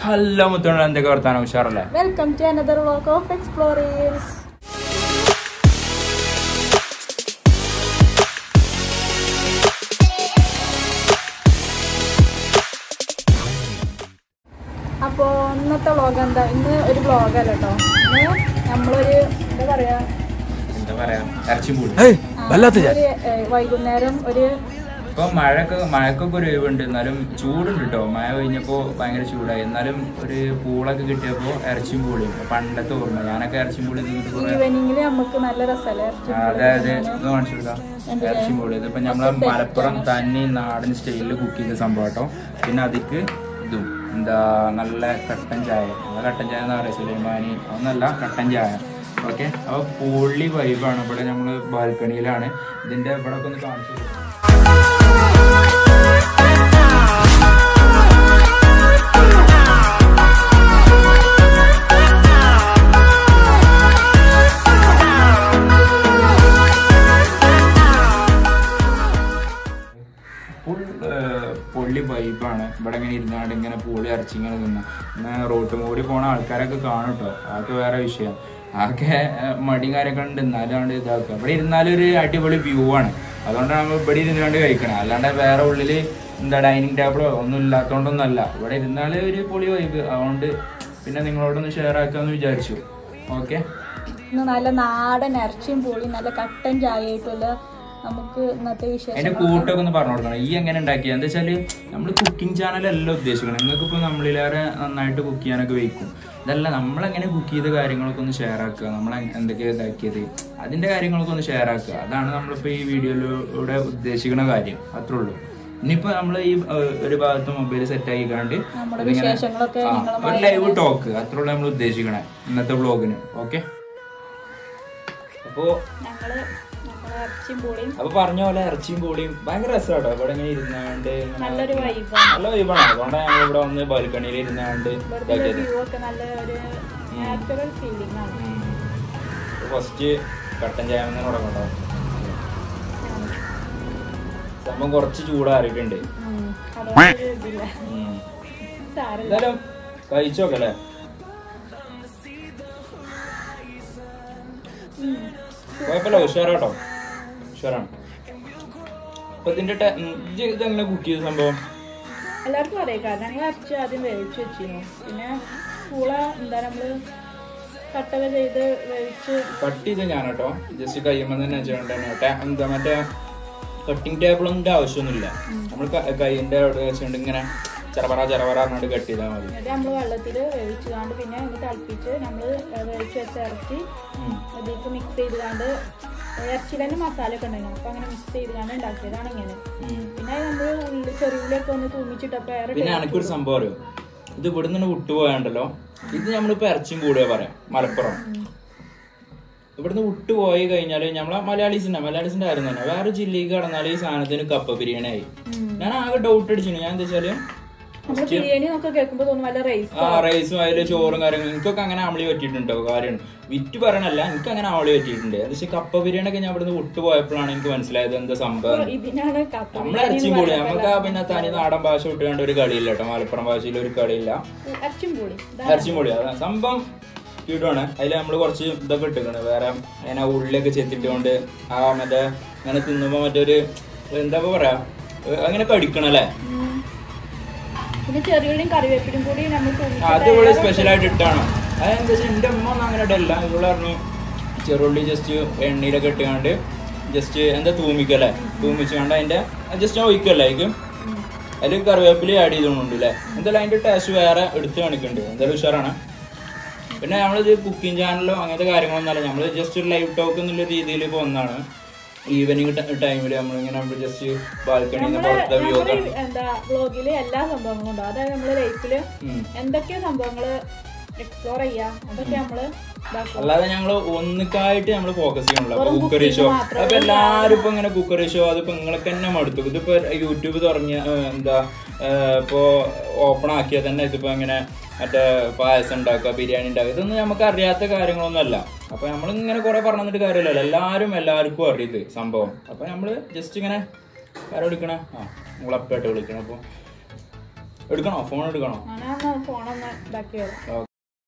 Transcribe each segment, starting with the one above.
Hello മുത്തോണ്ട് എന്തൊക്കെ വർത്താനം ഉഷാറല്ലേ welcome to another vlog of explorers അപ്പോൾ ഇന്നത്തെ വ്ലോഗ് എന്താ ഇന്ന് ഒരു വ്ലോഗല്ല കേട്ടോ ഇന്ന് നമ്മളൊരു എന്താ പറയാ എന്താ പറയാ ഇറച്ചിയും കൂടി ആ, ഒരു, ഏ, വൈകുന്നേരം ഒരു ഇപ്പൊ മഴക്ക് മഴക്കൊക്കെ ഒരു ഒഴിവുണ്ട് എന്നാലും ചൂടുണ്ട് കേട്ടോ മഴ കഴിഞ്ഞപ്പോ ഭയങ്കര ചൂടായി എന്നാലും ഒരു പൂളൊക്കെ കിട്ടിയപ്പോ ഇറച്ചിയും പൂളിയും പണ്ടത്തെ ഓർമ്മ ഞാനൊക്കെ ഇറച്ചിയും പൂളി തിന്നിട്ട് കുറെ ഈവനിങ്ങിൽ നമുക്ക് നല്ല രസമല്ലേ ആ, അതെ അതെ ഇത് കാണിച്ചു കൊടുക്കാം ഇറച്ചിയും പൂളി ഇതിപ്പോ നമ്മളെ മലപ്പുറം തനി നാടൻ സ്റ്റൈലിൽ കുക്ക് ചെയ്ത സംഭവം കേട്ടോ പിന്നെ അതിക്ക് ഇതും എന്താ നല്ല കട്ടൻ ചായ നല്ല കട്ടൻ ചായ എന്ന് പറയാം സുലൈമാനി ഒന്നല്ല കട്ടൻ ചായ ഓക്കെ അപ്പോൾ പുള്ളി വൈബാണ് ഇവിടെ നമ്മൾ ബാൽക്കണിയിലാണ് ഇതിന്റെ ഇവിടെ ഒക്കെ ഒന്ന് കാണിച്ചു കൊടുക്കാം. ഫുൾ പൊള്ളി വൈബാണ് ഇവിടെ ഇങ്ങനെ ഇരുന്നാണ്ട് ഇങ്ങനെ പൂളി ഇറച്ചി ഇങ്ങനെ തിന്ന പിന്നെ റോട്ട് മൂടി പോണ ആൾക്കാരൊക്കെ കാണും കേട്ടോ അതൊക്കെ വേറെ വിഷയം ആകെ ഏഹ്, മടിയും കാര്യമൊക്കെ ഉണ്ട് എന്നാലും ഇതാക്കുക ഇവിടെ ഇരുന്നാലും ഒരു അടിപൊളി വ്യൂ ആണ് അതുകൊണ്ടാണ് നമ്മൾ ഇവിടെ ഇരുന്നാണ്ട് കഴിക്കണം അല്ലാണ്ട് വേറെ ഉള്ളില് എന്താ ഡൈനിങ് ടേബിളോ ഒന്നും ഇല്ലാത്തതുകൊണ്ടൊന്നല്ല ഇവിടെ ഇരുന്നാൽ ഒരു പൊളി വൈബ് അതുകൊണ്ട് പിന്നെ നിങ്ങളോടൊന്ന് ഷെയർ ആക്കാമെന്ന് വിചാരിച്ചു ഓക്കെ ഇന്ന് നല്ല നാടൻ ഇറച്ചിയും പൂളിയും നല്ല കട്ടൻ ചായയായിട്ടുള്ള നമുക്ക് ഇന്നത്തെ അതിന്റെ വിശേഷം കൂട്ടൊക്കെ ഒന്ന് പറഞ്ഞു കൊടുക്കണം ഈ എങ്ങനെ ഉണ്ടാക്കിയ എന്താ വെച്ചാല് നമ്മൾ കുക്കിംഗ് ചാനലല്ല ഉദ്ദേശിക്കണം നിങ്ങൾക്ക് ഇപ്പൊ നമ്മളിലേറെ നന്നായിട്ട് കുക്ക് ചെയ്യാനൊക്കെ വയ്ക്കും ഇതല്ല നമ്മളെങ്ങനെ കുക്ക് ചെയ്ത കാര്യങ്ങളൊക്കെ ഒന്ന് ഷെയർ ആക്കുക നമ്മൾ എന്തൊക്കെയാ ഇതാക്കിയത് അതിന്റെ കാര്യങ്ങളൊക്കെ ഒന്ന് ഷെയർ ആക്കുക അതാണ് നമ്മളിപ്പോ ഈ വീഡിയോയിലൂടെ ഉദ്ദേശിക്കുന്ന കാര്യം അത്രേ ഉള്ളൂ ഇനിയിപ്പോ നമ്മൾ ഈ ഏഹ്, ഒരു ഭാഗത്ത് മൊബൈൽ സെറ്റ് ആക്കിക്കാണ്ട് നമ്മുടെ ഇതിങ്ങനെ- വിശേഷങ്ങളൊക്കെ ആ, നിങ്ങളുമായി ഒരു ലൈവ് ടോക്ക് അത്രേ ഉള്ളൂ നമ്മൾ ഉദ്ദേശിക്കണേ ഇന്നത്തെ വ്ളോഗിന് ഓക്കെ അപ്പോ ഞങ്ങള് നമ്മളെ ഇറച്ചിയും പൂളിയും അപ്പൊ പറഞ്ഞ പോലെ ഇറച്ചിയും കൂടിയും ഭയങ്കര രസമാട്ടോ ഇവിടെ ഇങ്ങനെ ഇരുന്നാണ്ട് ഇങ്ങനെ നല്ലൊരു വൈബാണ് നല്ല വൈബാണ് അതുകൊണ്ടാണ് ഞങ്ങൾ ഇവിടെ വന്ന് ബാൽക്കണിയിൽ ഇരുന്നാണ്ട് ഇവിടുത്തെ ഇതാക്കിയത് വ്യൂ ഒക്കെ നല്ല ഒരു നാച്ചുറൽ ഫീലിംഗ് ആണ് ഫസ്റ്റ് കട്ടൻ ചായ എന്ന് തുടങ്ങട്ടോ സംഭവം കുറച്ച് ചൂടാറിയിട്ടുണ്ട് ഉം. അതുകൊണ്ട് ഒരു ഇതില്ല ഉം. സാരമില്ല എന്തായാലും കഴിച്ചു നോക്കല്ലേ കുഴപ്പമില്ല ഉഷാറാട്ടോ ഉഷാറാണ് അപ്പൊ ഇതിന്റെ ടേ- ഉം, ഇജ്ജ് ഇതെങ്ങനെ കുക്ക് ചെയ്ത സംഭവം എല്ലാവർക്കും അറിയാം കാരണം ഞങ്ങൾ ഇറച്ചി ആദ്യം വേവിച്ച് വെച്ചിരുന്നു പിന്നെ പൂള എന്താ നമ്മള് കട്ടക ചെയ്ത് വേവിച്ച് കട്ട് ചെയ്ത് ഞാൻ കേട്ടോ ജസ്റ്റ് കയ്യുമ്പോൾ തന്നെ ചെയ്യണ്ടേ എന്താ മറ്റേ കട്ടിങ് ടേബിളൊന്നും ആവശ്യമൊന്നുമില്ല നമ്മൾ കൈയിന്റെ അവിടെ വെച്ചുകൊണ്ട് ഇങ്ങനെ ചെറപറ ചെറപറ പറഞ്ഞിട്ട് കട്ട് ചെയ്താൽ മതി എന്നിട്ട് നമ്മൾ വെള്ളത്തിൽ വേവിച്ചുകൊണ്ട് പിന്നെ ഒന്ന് തിളപ്പിച്ച് നമ്മൾ വേവിച്ച് വെച്ച ഇറച്ചി ഉം. അതിലേക്ക് മിക്സ് ചെയ്തുകൊണ്ട് ഇറച്ചിയിൽ തന്നെ മസാല ഒക്കെ ഉണ്ടായിരുന്നു അപ്പൊ അങ്ങനെ മിക്സ് ചെയ്തുകൊണ്ട് ഉണ്ടാക്കിയതാണ് ഇങ്ങനെ ഉം. പിന്നെ നമ്മൾ ഉള്ളി ചെറിയുള്ളിയൊക്കെ ഒന്ന് തൂമിച്ചിട്ടപ്പോ വേറെ പിന്നെ എനിക്കൊരു സംഭവം അറിയോ ഇത് ഇവിടെ നിന്ന് വിട്ടുപോയാണ്ടല്ലോ ഇത് നമ്മളിപ്പോ ഇറച്ചിയും കൂടുക പറയാം മലപ്പുറം ഇവിടുന്ന് വിട്ടുപോയി കഴിഞ്ഞാൽ നമ്മളെ മലയാളീസിന്റെ മലയാളീസിന്റെ കാര്യം തന്നെ വേറെ ജില്ലയിൽ കടന്നാൽ ഈ സാധനത്തിന് കപ്പ ബിരിയാണി ആയി ഞാൻ ആകെ ഡൗട്ട് അടിച്ചു ഞാൻ എന്താ വെച്ചാല് നമ്മൾ ബിരിയാണി എന്നൊക്കെ കേൾക്കുമ്പോ തോന്നും വല്ല റൈസ് ആ റൈസും അതില് ചോറും കാര്യങ്ങളും എനിക്കൊക്കെ അങ്ങനെ അമളി പറ്റിയിട്ടുണ്ടോ കാര്യം വിറ്റ് പറയണല്ല എനിക്ക് അങ്ങനെ അമളി പറ്റിയിട്ടുണ്ട് അത് പക്ഷെ കപ്പ ബിരിയാണി ഒക്കെ ഞാൻ ഇവിടുന്ന് വിട്ടുപോയപ്പോഴാണ് എനിക്ക് മനസ്സിലായത് എന്താ സംഭവം ഇതിനാണ് കപ്പ നമ്മളെ ഇറച്ചിയും കൂടി നമുക്ക് ആ പിന്നെ തനി നാടൻ ഭാഷ വിട്ടുകൊണ്ട് ഒരു കളിയില്ല കേട്ടോ മലപ്പുറം ഭാഷയിൽ ഒരു കളിയില്ല ഇറച്ചിയും കൂടി ഇറച്ചിയും പൊടി അതാ സംഭവം ക്യൂട്ടാണ് അതിൽ നമ്മൾ കുറച്ച് ഇതൊക്കെ ഇട്ടിട്ടുണ്ട് വേറെ അങ്ങനെ ഉള്ളിയൊക്കെ ചെത്തിട്ടുകൊണ്ട് ആ മറ്റേ അങ്ങനെ തിന്നുമ്പോ മറ്റൊരു എന്താ ഇപ്പൊ പറയാ ഏഹ് അങ്ങനെ കടിക്കണല്ലേ പിന്നെ ചെറിയുള്ളിയും കറിവേപ്പിലും കൂടി നമ്മൾ അത് ഇവിടെ സ്പെഷ്യൽ ആയിട്ട് ഇട്ടാണ് അതെന്താ വെച്ചാൽ എൻ്റെ അമ്മ ഒന്നും അങ്ങനെ ഇടല്ല ഇവിടെ പറഞ്ഞു ചെറുള്ളി ജസ്റ്റ് എണ്ണയിലൊക്കെ ഇട്ടുകൊണ്ട് ജസ്റ്റ് എന്താ തൂമിക്കല്ലേ തൂമിച്ചുകൊണ്ട് അതിന്റെ ജസ്റ്റ് ഒഴിക്കല്ലേ അതിക്ക് അതിൽ കറിവേപ്പില ആഡ് ചെയ്തോണ്ടുണ്ട് അല്ലേ എന്തായാലും അതിന്റെ ടേസ്റ്റ് വേറെ എടുത്ത് കാണിക്കുന്നുണ്ട് എന്തായാലും ഉഷാറാണ് പിന്നെ നമ്മളിത് കുക്കിംഗ് ചാനലോ അങ്ങനത്തെ കാര്യങ്ങളൊന്നും അല്ല നമ്മൾ ജസ്റ്റ് ഒരു ലൈവ് ടോക്ക് എന്നുള്ള രീതിയിൽ ഇപ്പോൾ ഒന്നാണ് ഈവനിങ് ടൈമിൽ നമ്മളിങ്ങനെ ജസ്റ്റ് ബാൽക്കണിയിൽ നിന്ന് പുറത്തെ വ്യൂ ഒക്കെ എന്താ വ്ളോഗില് എല്ലാ സംഭവങ്ങളും ഉണ്ടാവും അതായത് നമ്മള് ലൈഫില് ഉം. എന്തൊക്കെ സംഭവങ്ങള് എക്സ്പ്ലോർ ചെയ്യാം അതൊക്കെ നമ്മള് ഇതാക്കും അല്ലാതെ ഞങ്ങൾ ഒന്നിക്കായിട്ട് നമ്മൾ ഫോക്കസ് ചെയ്യണല്ലോ വെറും കുക്കറി cooking ഷോ മാത്രം. അപ്പൊ എല്ലാരും ഇപ്പൊ ഇങ്ങനെ കുക്കറി ഷോ അതിപ്പോ നിങ്ങളൊക്കെ തന്നെ മടുത്തു ഇതിപ്പോ യൂട്യൂബ് തുടങ്ങിയ ഏഹ്, എന്താ ഏഹ്, ഇപ്പോ ഓപ്പൺ ആക്കിയാൽ തന്നെ ഇതിപ്പോ ഇങ്ങനെ മറ്റേ പായസം ഉണ്ടാക്കുക ബിരിയാണി ഉണ്ടാക്കുക ഇതൊന്നും നമുക്ക് അറിയാത്ത കാര്യങ്ങളൊന്നും അല്ല അപ്പൊ നമ്മൾ ഇങ്ങനെ കുറെ പറഞ്ഞു തന്നിട്ട് കാര്യമില്ലല്ലോ എല്ലാരും എല്ലാവർക്കും അറിയത് സംഭവം അപ്പൊ നമ്മള് ജസ്റ്റ് ഇങ്ങനെ ആരെ വിളിക്കണേ ആ നിങ്ങൾ അപ്പായിട്ട് വിളിക്കണം അപ്പൊ എടുക്കണോ ഫോൺ എടുക്കണോ ഞാനൊന്ന് ഫോണൊന്ന് ഇതാക്കി വരാം ഓ,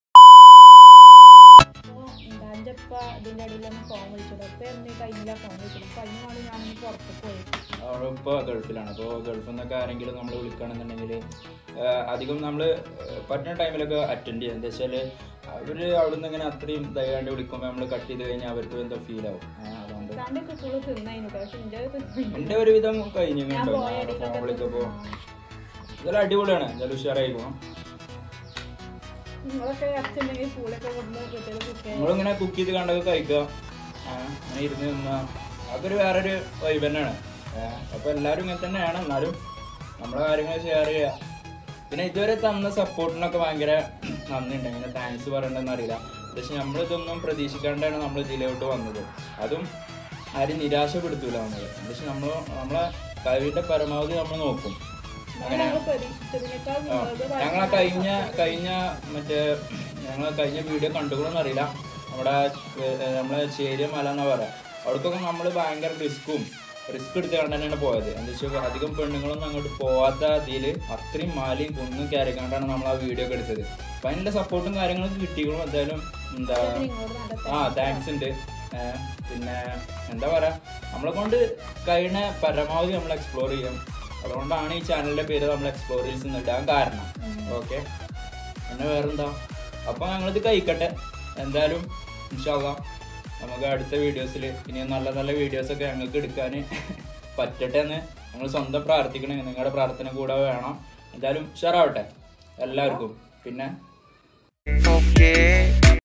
അപ്പോൾ എന്താ എൻ്റെ ഇപ്പ ഇതിൻ്റെ ഇടയിലൊന്ന് ഫോൺ വിളിച്ചത് അപ്പോൾ എന്നീ കഴിഞ്ഞില്ല ഫോൺ വിളിച്ചത് അപ്പോൾ അതിന് വേണ്ടി ഞാനൊന്ന് പുറത്ത് പോയി അവിടെ ഇപ്പോൾ ഗൾഫിലാണ് അപ്പോൾ ഗൾഫിൽ നിന്നൊക്കെ ആരെങ്കിലും നമ്മൾ വിളിക്കുകയാണെന്നുണ്ടെങ്കിൽ അധികം നമ്മൾ പറ്റുന്ന ടൈമിലൊക്കെ അറ്റൻഡ് ചെയ്യാം എന്താ വെച്ചാൽ അവർ അവിടെ നിന്ന് ഇങ്ങനെ അത്രയും ദയാണ്ട് വിളിക്കുമ്പോൾ നമ്മൾ കട്ട് ചെയ്ത് കഴിഞ്ഞാൽ അവർക്ക് എന്തോ ഫീൽ ആവും ആ, അതുകൊണ്ട് സാറിൻ്റെ ഫുള്ള് തിന്നതിന് പക്ഷെ എൻ്റെ തിന്നു എൻ്റെ ഒരുവിധം കഴിഞ്ഞു ഞാൻ കേട്ടോ പോയ ഫോൺ ഇടയിലൊക്കെ വിളിക്കുമ്പോൾ ഇതെല്ലാം അടിപൊളിയാണ് എന്തായാലും ഉഷാറായിരിക്കും നിങ്ങളൊക്കെ ഇറച്ചിട്ടുണ്ടെങ്കിൽ സ്കൂളൊക്കെ കൊണ്ടുവന്ന് കുട്ടികൾ കുക്ക് നമ്മളിങ്ങനെ കുക്ക് ചെയ്ത് കണ്ടൊക്കെ കഴിക്കുക ആ, അങ്ങനെ ഇരുന്ന് നിന്ന അതൊരു വേറൊരു വൈബ് തന്നെയാണ് അപ്പോൾ എല്ലാവരും ഇങ്ങനെ തന്നെയാണ് എന്നാലും നമ്മളെ കാര്യങ്ങൾ ഷെയർ ചെയ്യുക പിന്നെ ഇതുവരെ തന്ന സപ്പോർട്ടിനൊക്കെ ഭയങ്കര നന്ദിയുണ്ട് ഇങ്ങനെ താങ്ക്സ് പറയണ്ടെന്ന് അറിയില്ല പക്ഷെ നമ്മളിതൊന്നും പ്രതീക്ഷിക്കാണ്ടാണ് നമ്മൾ ഇതിലോട്ട് വന്നത് അതും ആരും നിരാശപ്പെടുത്തൂല നമ്മൾ പക്ഷെ നമ്മൾ നമ്മളെ കഴിവിൻ്റെ പരമാവധി നമ്മൾ നോക്കും അങ്ങനെ ഞങ്ങൾ പ്രതീക്ഷിച്ചതിനേക്കാൾ ആ, നിങ്ങൾക്ക് ഞങ്ങളെ കഴിഞ്ഞ കഴിഞ്ഞ മറ്റേ ഞങ്ങളെ കഴിഞ്ഞ വീഡിയോ കണ്ടുകൂടെന്ന് അറിയില്ല നമ്മുടെ ഏർ, നമ്മളെ ചേരിയ മല എന്നാ പറയാ അവിടേക്കൊക്കെ നമ്മൾ ഭയങ്കര റിസ്ക്കും റിസ്ക് എടുത്ത് കണ്ട് തന്നെയാണ് പോയത് എന്താ വെച്ചാൽ അധികം പെണ്ണുങ്ങളൊന്നും അങ്ങോട്ട് പോവാത്ത ഇതിൽ അത്രയും മാലിയും കുന്നും കയറിക്കാണ്ടാണ് നമ്മൾ ആ വീഡിയോ ഒക്കെ എടുത്തത് അപ്പം അതിനുള്ള സപ്പോർട്ടും കാര്യങ്ങളൊക്കെ കിട്ടികളും എന്തായാലും എന്താ നിങ്ങളോട് നല്ല ആ താങ്ക്സ് ഉണ്ട് ഏ, പിന്നെ എന്താ പറയാ നമ്മളെ കൊണ്ട് കഴിയുന്ന പരമാവധി നമ്മൾ എക്സ്പ്ലോർ ചെയ്യാം അതുകൊണ്ടാണ് ഈ ചാനലിന്റെ പേര് നമ്മൾ എക്സ്പ്ലോർ റീൽസ് എന്ന് ഇടാൻ കാരണം ഓക്കെ പിന്നെ വേറെന്താ അപ്പൊ ഞങ്ങളിത് കഴിക്കട്ടെ എന്തായാലും ഇൻഷാല്ല നമുക്ക് അടുത്ത വീഡിയോസിൽ ഇനി നല്ല നല്ല വീഡിയോസ് ഒക്കെ ഞങ്ങൾക്ക് എടുക്കാൻ പറ്റട്ടെ എന്ന് ഞങ്ങൾ സ്വന്തം പ്രാർത്ഥിക്കണേ നിങ്ങളുടെ പ്രാർത്ഥന കൂടെ വേണം എന്തായാലും ഉഷാറാവട്ടെ എല്ലാവർക്കും പിന്നെ Okay.